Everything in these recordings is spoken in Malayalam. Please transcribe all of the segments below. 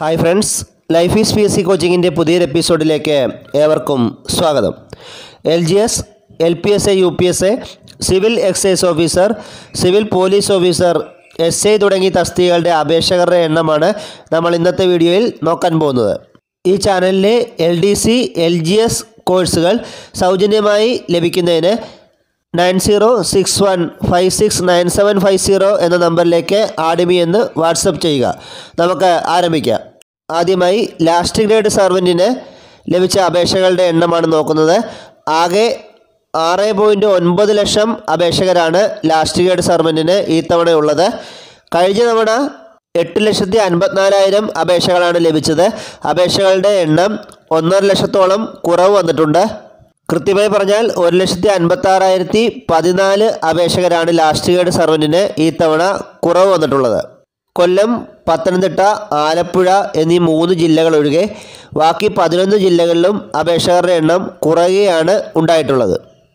hi friends life is P S C കോച്ചിങ്ങിൻ്റെ പുതിയൊരു എപ്പിസോഡിലേക്ക് ഏവർക്കും സ്വാഗതം L G S L P S A U P S A civil excise officer civil police officer S I തുടങ്ങി തസ്തികകളുടെ അപേക്ഷകരുടെ എണ്ണമാണ് നമ്മൾ ഇന്നത്തെ വീഡിയോയിൽ നോക്കാൻ പോകുന്നത് ഈ ചാനലിലെ L D C L G S കോഴ്സുകൾ സൗജന്യമായി ലഭിക്കുന്നതിന് nine zero six one five six nine seven five zero എന്ന നമ്പറിലേക്ക് ആഡിമി എന്ന് വാട്സപ്പ് ചെയ്യുക നമുക്ക് ആരംഭിക്കാം ആദ്യമായി ലാസ്റ്റ് ഗ്രേഡ് സർവൻറ്റിന് ലഭിച്ച അപേക്ഷകളുടെ എണ്ണമാണ് നോക്കുന്നത് ആകെ ആറ് പോയിൻറ്റ് ഒൻപത് ലക്ഷം അപേക്ഷകരാണ് ലാസ്റ്റ് ഗ്രേഡ് സർവൻറ്റിന് ഈ തവണയുള്ളത് കഴിഞ്ഞ തവണ എട്ട് ലക്ഷത്തി അൻപത്തിനാലായിരം അപേക്ഷകളാണ് ലഭിച്ചത് അപേക്ഷകളുടെ എണ്ണം ഒന്നര ലക്ഷത്തോളം കുറവ് വന്നിട്ടുണ്ട് കൃത്യമായി പറഞ്ഞാൽ ഒരു ലക്ഷത്തി അൻപത്തി ആറായിരത്തി പതിനാല് അപേക്ഷകരാണ് ലാസ്റ്റ് ഗ്രേഡ് സർവൻറ്റിന് ഈ തവണ കുറവ് വന്നിട്ടുള്ളത് കൊല്ലം പത്തനംതിട്ട ആലപ്പുഴ എന്നീ മൂന്ന് ജില്ലകൾ ഒഴികെ ബാക്കി പതിനൊന്ന് ജില്ലകളിലും അപേക്ഷകരുടെ എണ്ണം കുറയുകയാണ് ഉണ്ടായിട്ടുള്ളത്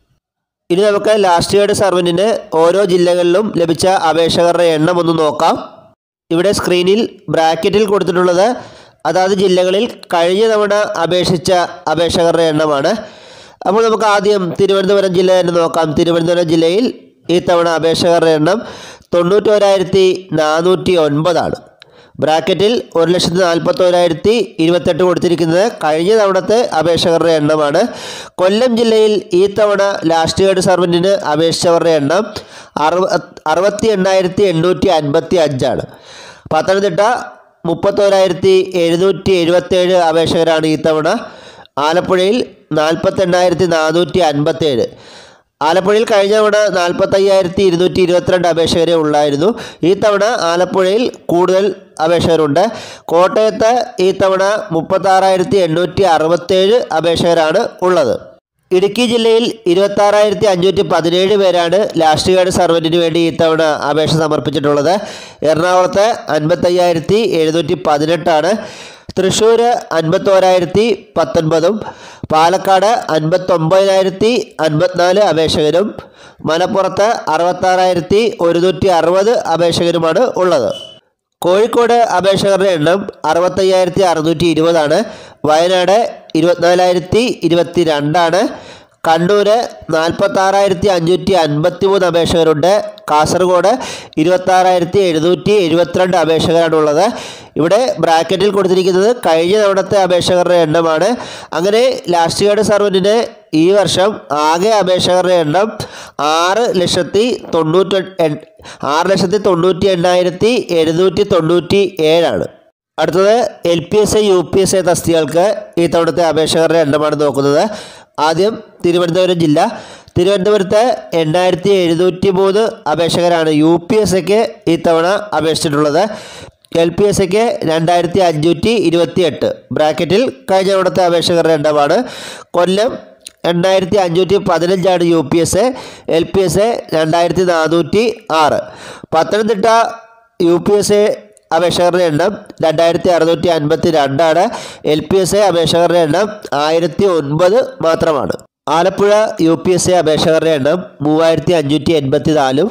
ഇനി നമുക്ക് ലാസ്റ്റ് ഗ്രേഡ് സർവൻറ്റിന് ഓരോ ജില്ലകളിലും ലഭിച്ച അപേക്ഷകരുടെ എണ്ണം ഒന്ന് നോക്കാം ഇവിടെ സ്ക്രീനിൽ ബ്രാക്കറ്റിൽ കൊടുത്തിട്ടുള്ളത് അതാത് ജില്ലകളിൽ കഴിഞ്ഞ തവണ അപേക്ഷിച്ച അപേക്ഷകരുടെ എണ്ണമാണ് അപ്പോൾ നമുക്ക് ആദ്യം തിരുവനന്തപുരം ജില്ല തന്നെ നോക്കാം തിരുവനന്തപുരം ജില്ലയിൽ ഈ തവണ അപേക്ഷകരുടെ എണ്ണം തൊണ്ണൂറ്റോരായിരത്തി നാനൂറ്റി ഒൻപതാണ് ബ്രാക്കറ്റിൽ ഒരു ലക്ഷത്തി നാൽപ്പത്തോരായിരത്തി ഇരുപത്തെട്ട് കൊടുത്തിരിക്കുന്നത് കഴിഞ്ഞ തവണത്തെ അപേക്ഷകരുടെ എണ്ണമാണ് കൊല്ലം ജില്ലയിൽ ഈ തവണ ലാസ്റ്റ് ഗ്രേഡ് സർവൻറ്റിന് അപേക്ഷിച്ചവരുടെ എണ്ണം അറുപ അറുപത്തി എണ്ണായിരത്തി എണ്ണൂറ്റി അൻപത്തി അഞ്ചാണ് പത്തനംതിട്ട മുപ്പത്തോരായിരത്തി എഴുന്നൂറ്റി എഴുപത്തേഴ് അപേക്ഷകരാണ് ഈ തവണ ആലപ്പുഴയിൽ നാൽപ്പത്തെണ്ണായിരത്തി നാനൂറ്റി അൻപത്തേഴ് ആലപ്പുഴയിൽ കഴിഞ്ഞ തവണ നാൽപ്പത്തയ്യായിരത്തി ഇരുന്നൂറ്റി ഇരുപത്തിരണ്ട് അപേക്ഷകരെ ഉള്ളായിരുന്നു ഈ തവണ ആലപ്പുഴയിൽ കൂടുതൽ അപേക്ഷകരുണ്ട് കോട്ടയത്ത് ഈ തവണ മുപ്പത്താറായിരത്തി എണ്ണൂറ്റി അറുപത്തേഴ് അപേക്ഷകരാണ് ഉള്ളത് ഇടുക്കി ജില്ലയിൽ ഇരുപത്താറായിരത്തി അഞ്ഞൂറ്റി പതിനേഴ് പേരാണ് ലാസ്റ്റ് ഗ്രേഡ് സർവൻറ്റിന് വേണ്ടി ഇത്തവണ അപേക്ഷ സമർപ്പിച്ചിട്ടുള്ളത് എറണാകുളത്ത് അൻപത്തയ്യായിരത്തി എഴുന്നൂറ്റി പതിനെട്ടാണ് തൃശ്ശൂർ അൻപത്തോരായിരത്തി പത്തൊൻപതും പാലക്കാട് അൻപത്തൊമ്പതിനായിരത്തി അൻപത്തിനാല് അപേക്ഷകരും മലപ്പുറത്ത് അറുപത്താറായിരത്തി ഒരുന്നൂറ്റി അറുപത് അപേക്ഷകരുമാണ് ഉള്ളത് കോഴിക്കോട് അപേക്ഷകരുടെ എണ്ണം അറുപത്തയ്യായിരത്തി അറുന്നൂറ്റി ഇരുപതാണ് വയനാട് ഇരുപത്തിനാലായിരത്തി ഇരുപത്തി രണ്ടാണ് കണ്ണൂർ നാൽപ്പത്താറായിരത്തി അഞ്ഞൂറ്റി അൻപത്തി മൂന്ന് അപേക്ഷകരുണ്ട് കാസർഗോഡ് ഇരുപത്താറായിരത്തി എഴുന്നൂറ്റി എഴുപത്തിരണ്ട് അപേക്ഷകരാണുള്ളത് ഇവിടെ ബ്രാക്കറ്റിൽ കൊടുത്തിരിക്കുന്നത് കഴിഞ്ഞ തവണത്തെ അപേക്ഷകരുടെ എണ്ണമാണ് അങ്ങനെ ലാസ്റ്റ് ഗ്രേഡ് സർവൻറ്റിന് ഈ വർഷം ആകെ അപേക്ഷകരുടെ എണ്ണം ആറ് ലക്ഷത്തി തൊണ്ണൂറ്റി എൺ- ആറ് ലക്ഷത്തി തൊണ്ണൂറ്റി എണ്ണായിരത്തി എഴുന്നൂറ്റി തൊണ്ണൂറ്റി ഏഴാണ് അടുത്തത് L P S A U P S A തസ്തികൾക്ക് ഈ തവണത്തെ അപേക്ഷകരുടെ എണ്ണമാണ് നോക്കുന്നത് ആദ്യം തിരുവനന്തപുരം ജില്ല തിരുവനന്തപുരത്ത് എണ്ണായിരത്തി എഴുന്നൂറ്റി മൂന്ന് അപേക്ഷകരാണ് യു പി എസ് എക്ക് ഈ തവണ അപേക്ഷിച്ചിട്ടുള്ളത് എൽ പി എസ് എക്ക് രണ്ടായിരത്തി അഞ്ഞൂറ്റി ഇരുപത്തി എട്ട് ബ്രാക്കറ്റിൽ കഴിഞ്ഞ തവണത്തെ അപേക്ഷകരുടെ എണ്ണമാണ് കൊല്ലം എണ്ണായിരത്തി അഞ്ഞൂറ്റി പതിനഞ്ചാണ് U P S A L P S A രണ്ടായിരത്തി നാനൂറ്റി ആറ് Pathanamthitta U P S A അപേക്ഷകരുടെ എണ്ണം രണ്ടായിരത്തി അറുന്നൂറ്റി അൻപത്തി രണ്ടാണ് എൽ പി എസ് എ അപേക്ഷകരുടെ എണ്ണം ആയിരത്തി ഒൻപത് മാത്രമാണ് Alappuzha U P S A അപേക്ഷകരുടെ എണ്ണം മൂവായിരത്തി അഞ്ഞൂറ്റി എൺപത്തി നാലും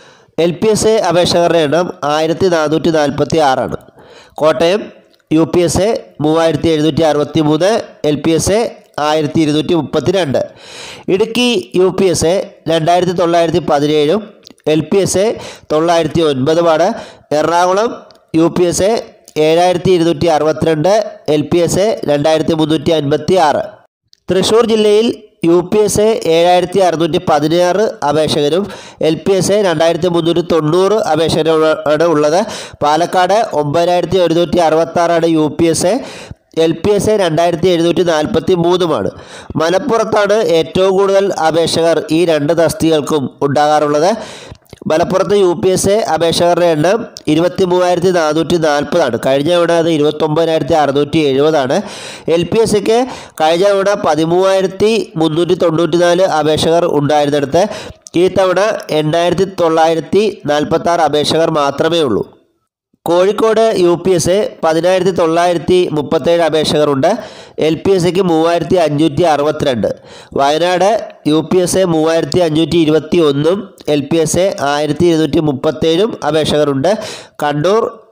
എൽ പി എസ് എ അപേക്ഷകരുടെ എണ്ണം ആയിരത്തി നാനൂറ്റി നാൽപ്പത്തി ആറാണ് Kottayam U P S A മൂവായിരത്തി എഴുന്നൂറ്റി അറുപത്തി മൂന്ന് എൽ പി എസ് എ ആയിരത്തി ഇരുന്നൂറ്റി മുപ്പത്തി രണ്ട് Idukki U P S A രണ്ടായിരത്തി തൊള്ളായിരത്തി പതിനേഴും എൽ പി എസ് എ തൊള്ളായിരത്തി ഒൻപതുമാണ് Ernakulam U P S A ഏഴായിരത്തി ഇരുന്നൂറ്റി അറുപത്തിരണ്ട് എൽ പി എസ് എ രണ്ടായിരത്തി മുന്നൂറ്റി അൻപത്തി ആറ് തൃശ്ശൂർ ജില്ലയിൽ യു പി എസ് എ ഏഴായിരത്തി അറുന്നൂറ്റി പതിനാറ് അപേക്ഷകരും എൽ പി എസ് എ രണ്ടായിരത്തി മുന്നൂറ്റി തൊണ്ണൂറ് അപേക്ഷകരും ആണ് ഉള്ളത് പാലക്കാട് ഒമ്പതിനായിരത്തി ഒരുന്നൂറ്റി അറുപത്താറാണ് U P S A L P S A രണ്ടായിരത്തി എഴുന്നൂറ്റി നാൽപ്പത്തി മൂന്നുമാണ് മലപ്പുറത്താണ് ഏറ്റവും കൂടുതൽ അപേക്ഷകർ ഈ രണ്ട് തസ്തികൾക്കും ഉണ്ടാകാറുള്ളത് മലപ്പുറത്ത് യു പി എസ് എ അപേക്ഷകരുടെ എണ്ണം ഇരുപത്തി മൂവായിരത്തി നാനൂറ്റി നാൽപ്പതാണ് കഴിഞ്ഞ തവണ അത് ഇരുപത്തൊമ്പതിനായിരത്തി അറുന്നൂറ്റി എഴുപതാണ് എൽ പി എസ് സിക്ക് കഴിഞ്ഞ തവണ പതിമൂവായിരത്തി മുന്നൂറ്റി തൊണ്ണൂറ്റി നാല് അപേക്ഷകർ ഉണ്ടായിരുന്നിടത്ത് ഈ തവണ എണ്ണായിരത്തി തൊള്ളായിരത്തി നാൽപ്പത്തി ആറ് അപേക്ഷകർ മാത്രമേ ഉള്ളൂ Kozhikode U P S A പതിനായിരത്തി തൊള്ളായിരത്തി മുപ്പത്തേഴ് അപേക്ഷകരുണ്ട് എൽ പി എസ് എക്ക് മൂവായിരത്തി അഞ്ഞൂറ്റി അറുപത്തിരണ്ട് Wayanad U P S A മൂവായിരത്തി അഞ്ഞൂറ്റി ഇരുപത്തി ഒന്നും എൽ പി എസ് എ ആയിരത്തി ഇരുന്നൂറ്റി മുപ്പത്തേഴും അപേക്ഷകരുണ്ട് Kannur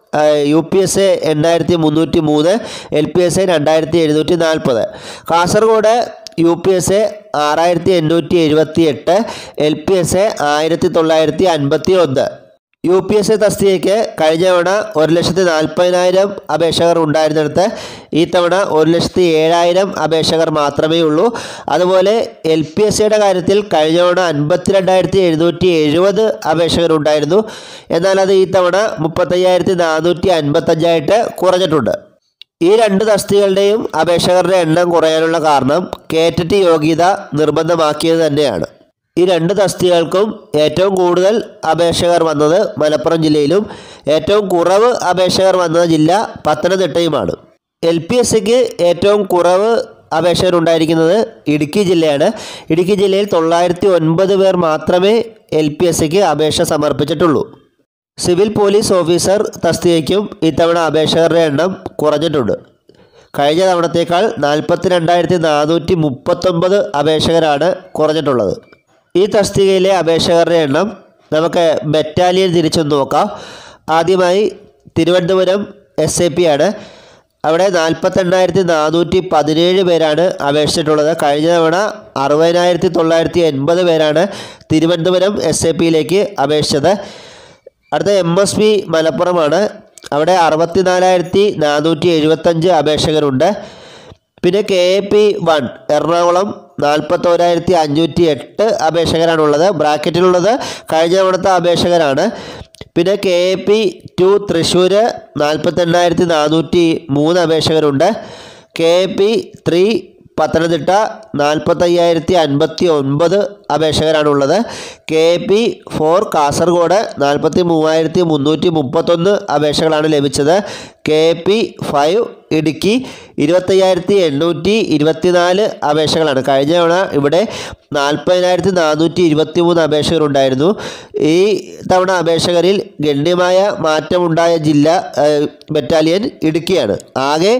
U P S A എണ്ണായിരത്തി മുന്നൂറ്റി മൂന്ന് എൽ പി എസ് എ രണ്ടായിരത്തി എഴുന്നൂറ്റി നാൽപ്പത് Kasaragod U P S A ആറായിരത്തി എണ്ണൂറ്റി എഴുപത്തി എട്ട് എൽ പി എസ് എ ആയിരത്തി തൊള്ളായിരത്തി അൻപത്തി ഒന്ന് യു പി എസ് എ തസ്തികയ്ക്ക് കഴിഞ്ഞ തവണ ഒരു ലക്ഷത്തി നാൽപ്പതിനായിരം അപേക്ഷകർ ഉണ്ടായിരുന്നിടത്ത് ഈ തവണ ഒരു ലക്ഷത്തി ഏഴായിരം അപേക്ഷകർ മാത്രമേ ഉള്ളൂ അതുപോലെ എൽ പി എസ് സിയുടെ കാര്യത്തിൽ കഴിഞ്ഞ തവണ അൻപത്തിരണ്ടായിരത്തി എഴുന്നൂറ്റി എഴുപത് അപേക്ഷകരുണ്ടായിരുന്നു എന്നാൽ അത് ഈ തവണ മുപ്പത്തയ്യായിരത്തി നാനൂറ്റി അൻപത്തഞ്ചായിട്ട് കുറഞ്ഞിട്ടുണ്ട് ഈ രണ്ട് തസ്തികകളുടെയും അപേക്ഷകരുടെ എണ്ണം കുറയാനുള്ള കാരണം കേറ്ററ്റ് യോഗ്യത നിർബന്ധമാക്കിയത് തന്നെയാണ് ഈ രണ്ട് തസ്തികകൾക്കും ഏറ്റവും കൂടുതൽ അപേക്ഷകർ വന്നത് മലപ്പുറം ജില്ലയിലും ഏറ്റവും കുറവ് അപേക്ഷകർ വന്ന ജില്ല പത്തനംതിട്ടയുമാണ് എൽ പി എസ് സിക്ക് ഏറ്റവും കുറവ് അപേക്ഷകർ ഉണ്ടായിരിക്കുന്നത് ഇടുക്കി ജില്ലയാണ് ഇടുക്കി ജില്ലയിൽ തൊള്ളായിരത്തി ഒൻപത് പേർ മാത്രമേ എൽ പി എസ് സിക്ക് അപേക്ഷ സമർപ്പിച്ചിട്ടുള്ളൂ സിവിൽ പോലീസ് ഓഫീസർ തസ്തികയ്ക്കും ഇത്തവണ അപേക്ഷകരുടെ എണ്ണം കുറഞ്ഞിട്ടുണ്ട് കഴിഞ്ഞ തവണത്തേക്കാൾ നാൽപ്പത്തി രണ്ടായിരത്തി നാനൂറ്റി മുപ്പത്തൊമ്പത് അപേക്ഷകരാണ് കുറഞ്ഞിട്ടുള്ളത് ഈ തസ്തികയിലെ അപേക്ഷകരുടെ എണ്ണം നമുക്ക് ബറ്റാലിയൻ തിരിച്ചൊന്ന് നോക്കാം ആദ്യമായി തിരുവനന്തപുരം എസ് എ പി ആണ് അവിടെ നാൽപ്പത്തെണ്ണായിരത്തി നാനൂറ്റി പതിനേഴ് പേരാണ് അപേക്ഷിച്ചിട്ടുള്ളത് കഴിഞ്ഞ തവണ അറുപതിനായിരത്തി തൊള്ളായിരത്തി എൺപത് പേരാണ് തിരുവനന്തപുരം എസ് എ പിയിലേക്ക് അപേക്ഷിച്ചത് അടുത്ത എം എസ് പി മലപ്പുറമാണ് അവിടെ അറുപത്തി നാലായിരത്തി നാനൂറ്റി എഴുപത്തഞ്ച് അപേക്ഷകരുണ്ട് പിന്നെ K A P one Ernakulam നാൽപ്പത്തോരായിരത്തി അഞ്ഞൂറ്റി എട്ട് അപേക്ഷകരാണുള്ളത് ബ്രാക്കറ്റിലുള്ളത് കഴിഞ്ഞ തവണത്തെ അപേക്ഷകരാണ് പിന്നെ K A P two Thrissur നാൽപ്പത്തെണ്ണായിരത്തി നാനൂറ്റി മൂന്ന് അപേക്ഷകരുണ്ട് K A P three Pathanamthitta നാൽപ്പത്തയ്യായിരത്തി അൻപത്തി ഒൻപത് അപേക്ഷകരാണുള്ളത് K A P four Kasaragod നാൽപ്പത്തി മൂവായിരത്തി മുന്നൂറ്റി മുപ്പത്തൊന്ന് അപേക്ഷകളാണ് ലഭിച്ചത് K A P five Idukki ഇരുപത്തയ്യായിരത്തി എണ്ണൂറ്റി ഇരുപത്തിനാല് അപേക്ഷകളാണ് കഴിഞ്ഞ തവണ ഇവിടെ നാൽപ്പതിനായിരത്തി നാനൂറ്റി ഇരുപത്തി മൂന്ന് അപേക്ഷകരുണ്ടായിരുന്നു ഈ തവണ അപേക്ഷകരിൽ ഗണ്യമായ മാറ്റമുണ്ടായ ജില്ല ഏഹ്, ബറ്റാലിയൻ ഇടുക്കിയാണ് ആകെ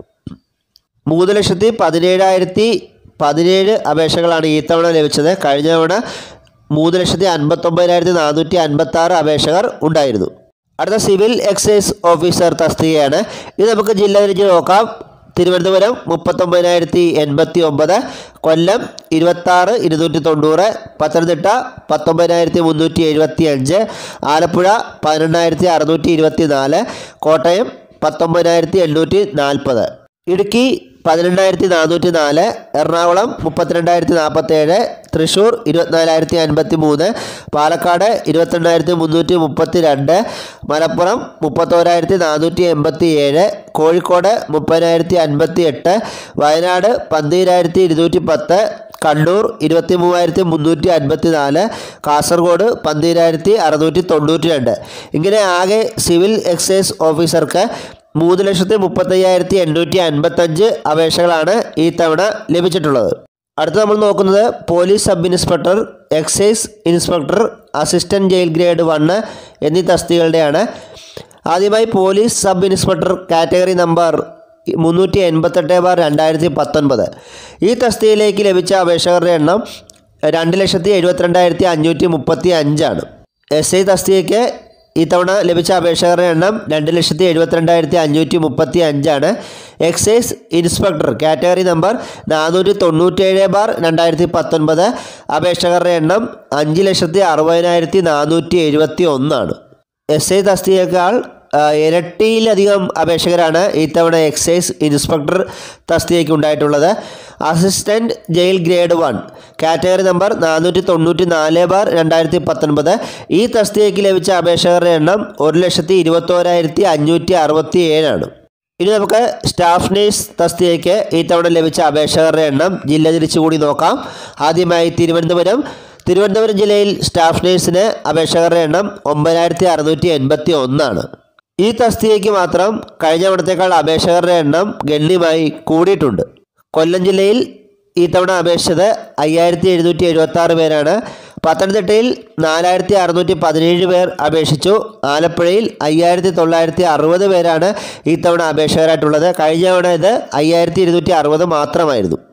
മൂന്ന് ലക്ഷത്തി പതിനേഴായിരത്തി പതിനേഴ് അപേക്ഷകളാണ് ഈ തവണ ലഭിച്ചത് കഴിഞ്ഞ തവണ മൂന്ന് ലക്ഷത്തി അൻപത്തൊമ്പതിനായിരത്തി നാനൂറ്റി അൻപത്തി ആറ് അപേക്ഷകർ ഉണ്ടായിരുന്നു അടുത്ത സിവിൽ എക്സൈസ് ഓഫീസർ തസ്തികയാണ് ഇത് നമുക്ക് ജില്ല തിരിച്ച് നോക്കാം തിരുവനന്തപുരം മുപ്പത്തൊമ്പതിനായിരത്തി എൺപത്തി ഒമ്പത് കൊല്ലം ഇരുപത്താറ് ഇരുന്നൂറ്റി തൊണ്ണൂറ് പത്തനംതിട്ട പത്തൊമ്പതിനായിരത്തി മുന്നൂറ്റി എഴുപത്തി അഞ്ച് ആലപ്പുഴ പതിനെണ്ണായിരത്തി അറുന്നൂറ്റി ഇരുപത്തി നാല് കോട്ടയം പത്തൊമ്പതിനായിരത്തി എണ്ണൂറ്റി നാൽപ്പത് ഇടുക്കി പതിനെണ്ണായിരത്തി നാനൂറ്റി നാല് എറണാകുളം മുപ്പത്തിരണ്ടായിരത്തി നാൽപ്പത്തേഴ് തൃശ്ശൂർ ഇരുപത്തിനാലായിരത്തി അൻപത്തി മൂന്ന് പാലക്കാട് ഇരുപത്തെണ്ണായിരത്തി മുന്നൂറ്റി മുപ്പത്തി രണ്ട് മലപ്പുറം മുപ്പത്തോരായിരത്തി നാനൂറ്റി എൺപത്തി ഏഴ് കോഴിക്കോട് മുപ്പതിനായിരത്തി അൻപത്തി എട്ട് വയനാട് പന്തീരായിരത്തി ഇരുന്നൂറ്റി പത്ത് കണ്ണൂർ ഇരുപത്തി മൂവായിരത്തി മുന്നൂറ്റി അൻപത്തി നാല് കാസർഗോഡ് പന്തീരായിരത്തി അറുന്നൂറ്റി തൊണ്ണൂറ്റി രണ്ട് ഇങ്ങനെ ആകെ സിവിൽ എക്സൈസ് ഓഫീസർക്ക് മൂന്ന് ലക്ഷത്തി മുപ്പത്തയ്യായിരത്തി എണ്ണൂറ്റി അൻപത്തഞ്ച് അപേക്ഷകളാണ് ഈ തവണ ലഭിച്ചിട്ടുള്ളത് അടുത്ത നമ്മൾ നോക്കുന്നത് police sub inspector excise inspector assistant jail grade one എന്നീ തസ്തികകളുടെയാണ് ആദ്യമായി police sub inspector category number മുന്നൂറ്റി എൺപത്തെട്ട് ബാർ രണ്ടായിരത്തി പത്തൊൻപത് ഈ തസ്തികയിലേക്ക് ലഭിച്ച അപേക്ഷകരുടെ എണ്ണം രണ്ട് ലക്ഷത്തി എഴുപത്തിരണ്ടായിരത്തി അഞ്ഞൂറ്റി മുപ്പത്തി അഞ്ചാണ് എസ് ഐ തസ്തികയ്ക്ക് ഇത്തവണ ലഭിച്ച അപേക്ഷകരുടെ എണ്ണം രണ്ട് ലക്ഷത്തി എഴുപത്തിരണ്ടായിരത്തി അഞ്ഞൂറ്റി മുപ്പത്തി അഞ്ചാണ് എക്സൈസ് ഇൻസ്പെക്ടർ കാറ്റഗറി നമ്പർ നാനൂറ്റി തൊണ്ണൂറ്റേഴ് ബാർ രണ്ടായിരത്തി പത്തൊൻപത് അപേക്ഷകരുടെ എണ്ണം അഞ്ച് ലക്ഷത്തി അറുപതിനായിരത്തി നാനൂറ്റി എഴുപത്തി ഒന്നാണ് എസ് ഐ തസ്തികയേക്കാൾ ആ, ഇരട്ടിയിലധികം അപേക്ഷകരാണ് ഇത്തവണ എക്സൈസ് ഇൻസ്പെക്ടർ തസ്തികയ്ക്ക് ഉണ്ടായിട്ടുള്ളത് assistant jail grade one category number നാനൂറ്റി തൊണ്ണൂറ്റി നാല് ബാർ രണ്ടായിരത്തി പത്തൊൻപത് ഈ തസ്തികയ്ക്ക് ലഭിച്ച അപേക്ഷകരുടെ എണ്ണം ഒരു ലക്ഷത്തി ഇരുപത്തോരായിരത്തി അഞ്ഞൂറ്റി അറുപത്തി ഏഴാണ് ഇനി നമുക്ക് സ്റ്റാഫ് നേഴ്സ് തസ്തികയ്ക്ക് ഈ തവണ ലഭിച്ച അപേക്ഷകരുടെ എണ്ണം ജില്ല തിരിച്ചുകൂടി നോക്കാം ആദ്യമായി തിരുവനന്തപുരം തിരുവനന്തപുരം ജില്ലയിൽ സ്റ്റാഫ് നേഴ്സിന് അപേക്ഷകരുടെ എണ്ണം ഒമ്പതിനായിരത്തി അറുന്നൂറ്റി എൺപത്തി ഒന്നാണ് ഈ തസ്തികയ്ക്ക് മാത്രം കഴിഞ്ഞ തവണത്തേക്കാൾ അപേക്ഷകരുടെ എണ്ണം ഗണ്യമായി കൂടിയിട്ടുണ്ട് കൊല്ലം ജില്ലയിൽ ഈ തവണ അപേക്ഷിച്ചത് അയ്യായിരത്തി എഴുന്നൂറ്റി എഴുപത്തി ആറ് പേരാണ് പത്തനംതിട്ടയിൽ നാലായിരത്തി അറുന്നൂറ്റി പതിനേഴ് പേർ അപേക്ഷിച്ചു ആലപ്പുഴയിൽ അയ്യായിരത്തി തൊള്ളായിരത്തി അറുപത് പേരാണ് ഈ തവണ അപേക്ഷകരായിട്ടുള്ളത് കഴിഞ്ഞ തവണ ഇത് അയ്യായിരത്തി ഇരുന്നൂറ്റി അറുപത് മാത്രമായിരുന്നു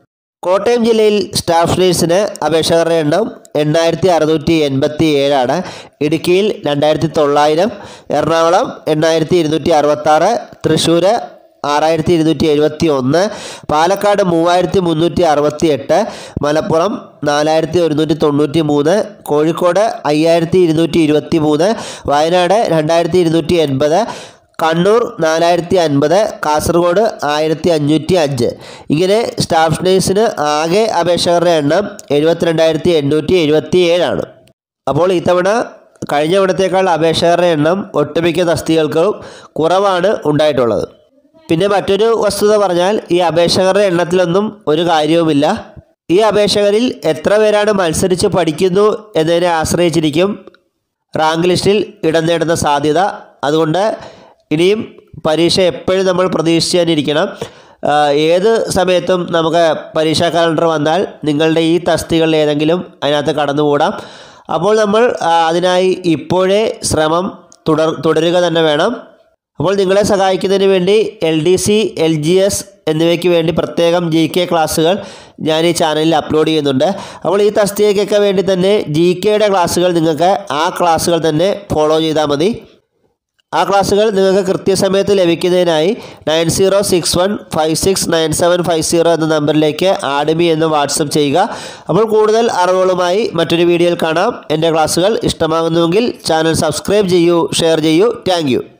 കോട്ടയം ജില്ലയിൽ സ്റ്റാഫ് നഴ്സിന് അപേക്ഷകരുടെ എണ്ണം എണ്ണായിരത്തി അറുന്നൂറ്റി എൺപത്തി ഏഴാണ് ഇടുക്കിയിൽ രണ്ടായിരത്തി തൊള്ളായിരം എറണാകുളം എണ്ണായിരത്തി ഇരുന്നൂറ്റി അറുപത്താറ് തൃശ്ശൂർ ആറായിരത്തി ഇരുന്നൂറ്റി എഴുപത്തി ഒന്ന് പാലക്കാട് മൂവായിരത്തി മുന്നൂറ്റി അറുപത്തി എട്ട് മലപ്പുറം നാലായിരത്തി ഒരുന്നൂറ്റി തൊണ്ണൂറ്റി മൂന്ന് കോഴിക്കോട് അയ്യായിരത്തി ഇരുന്നൂറ്റി ഇരുപത്തി മൂന്ന് വയനാട് രണ്ടായിരത്തി ഇരുന്നൂറ്റി എൺപത് കണ്ണൂർ നാലായിരത്തി അൻപത് കാസർഗോഡ് ആയിരത്തി അഞ്ഞൂറ്റി അഞ്ച് ഇങ്ങനെ സ്റ്റാഫ് നഴ്സിന് ആകെ അപേക്ഷകരുടെ എണ്ണം എഴുപത്തിരണ്ടായിരത്തി എണ്ണൂറ്റി എഴുപത്തി ഏഴാണ് അപ്പോൾ ഇത്തവണ കഴിഞ്ഞ തവണത്തേക്കാൾ അപേക്ഷകരുടെ എണ്ണം ഒട്ടുമിക്ക തസ്തികൾക്കും കുറവാണ് ഉണ്ടായിട്ടുള്ളത് പിന്നെ മറ്റൊരു വസ്തുത പറഞ്ഞാൽ ഈ അപേക്ഷകരുടെ എണ്ണത്തിലൊന്നും ഒരു കാര്യവുമില്ല ഈ അപേക്ഷകരിൽ എത്ര പേരാണ് മത്സരിച്ച് പഠിക്കുന്നു എന്നതിനെ ആശ്രയിച്ചിരിക്കും റാങ്ക് ലിസ്റ്റിൽ ഇടം നേടുന്ന സാധ്യത അതുകൊണ്ട് ഇനിയും പരീക്ഷ എപ്പോഴും നമ്മൾ പ്രതീക്ഷിച്ച് തന്നെ ഇരിക്കണം ആ, ഏത് സമയത്തും നമുക്ക് പരീക്ഷാ കലണ്ടർ വന്നാൽ നിങ്ങളുടെ ഈ തസ്തികളിൽ ഏതെങ്കിലും അതിനകത്ത് കടന്നുകൂടാം അപ്പോൾ നമ്മൾ ആ, അതിനായി ഇപ്പോഴേ ശ്രമം തുടർ തുടരുക തന്നെ വേണം അപ്പോൾ നിങ്ങളെ സഹായിക്കുന്നതിന് വേണ്ടി L D C L G S എന്നിവയ്ക്ക് വേണ്ടി പ്രത്യേകം ജി കെ ക്ലാസ്സുകൾ ഞാൻ ഈ ചാനലിൽ അപ്ലോഡ് ചെയ്യുന്നുണ്ട് അപ്പോൾ ഈ തസ്തികയ്ക്കൊക്കെ വേണ്ടി തന്നെ ജി കെയുടെ ക്ലാസ്സുകൾ നിങ്ങൾക്ക് ആ ക്ലാസ്സുകൾ തന്നെ ഫോളോ ചെയ്താൽ മതി ആ ക്ലാസ്സുകൾ നിങ്ങൾക്ക് കൃത്യസമയത്ത് ലഭിക്കുന്നതിനായി nine zero six one five six nine seven five zero എന്ന നമ്പറിലേക്ക് ആഡ്മി എന്ന് വാട്സപ്പ് ചെയ്യുക അപ്പോൾ കൂടുതൽ അറിവുകളുമായി മറ്റൊരു വീഡിയോയിൽ കാണാം എൻ്റെ ക്ലാസ്സുകൾ ഇഷ്ടമാകുന്നുവെങ്കിൽ ചാനൽ സബ്സ്ക്രൈബ് ചെയ്യൂ ഷെയർ ചെയ്യൂ താങ്ക്